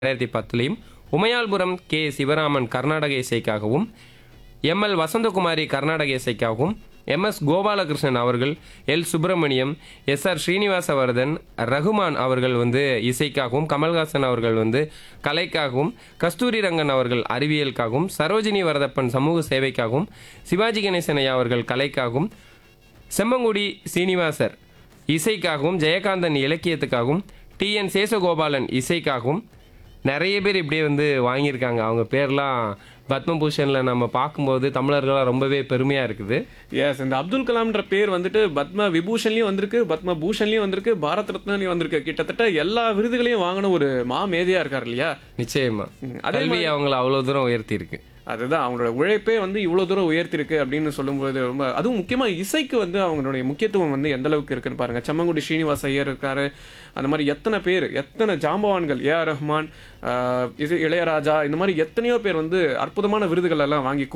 ரெண்டாயிரத்தி பத்துலையும் உமையால்புரம் கே சிவராமன் கர்நாடக இசைக்காகவும் எம்எல் வசந்தகுமாரி கர்நாடக இசைக்காகவும் எம்எஸ் கோபாலகிருஷ்ணன் அவர்கள் L Subramaniam S R Srinivasavardhan Rahman அவர்கள் வந்து இசைக்காகவும் கமல்ஹாசன் அவர்கள் வந்து கலைக்காகவும் கஸ்தூரி ரங்கன் அவர்கள் அறிவியலுக்காகவும் சரோஜினி வரதப்பன் சமூக சேவைக்காகவும் சிவாஜி கணேசன் ஐயா அவர்கள் கலைக்காகவும் செம்மங்குடி சீனிவாசர் இசைக்காகவும் ஜெயகாந்தன் இலக்கியத்துக்காகவும் டி என் சேசகோபாலன் இசைக்காகவும் நிறைய பேர் இப்படியே வந்து வாங்கியிருக்காங்க அவங்க பேர்லாம் பத்மபூஷனில் நம்ம பார்க்கும்போது தமிழர்களாக ரொம்பவே பெருமையாக இருக்குது எஸ் இந்த அப்துல் கலாம்ன்ற பேர் வந்துட்டு பத்ம விபூஷன்லயும் வந்திருக்கு பத்ம பூஷன்லயும் வந்திருக்கு பாரத் ரத்னாலையும் வந்திருக்கு கிட்டத்தட்ட எல்லா விருதுகளையும் வாங்கின ஒரு மா மேதையா இருக்கார் இல்லையா நிச்சயமா ம், அதே கல்வி அவங்கள அவ்வளோ தூரம் உயர்த்தி இருக்கு அதுதான் அவங்களோட உழைப்பே வந்து இவ்வளவு தூரம் உயர்த்திருக்கு அப்படின்னு சொல்லும்போது ரொம்ப அதுவும் முக்கியமா இசைக்கு வந்து அவங்களுடைய முக்கியத்துவம் வந்து எந்த அளவுக்கு இருக்குன்னு பாருங்க செம்மங்குடி ஸ்ரீனிவாச ஐயர் இருக்காரு அந்த மாதிரி எத்தனை பேர் எத்தனை ஜாம்பவான்கள் ஏ ஆர் ரஹ்மான் ஆஹ், இது இளையராஜா இந்த மாதிரி எத்தனையோ பேர் வந்து அற்புதமான விருதுகள் எல்லாம் வாங்கி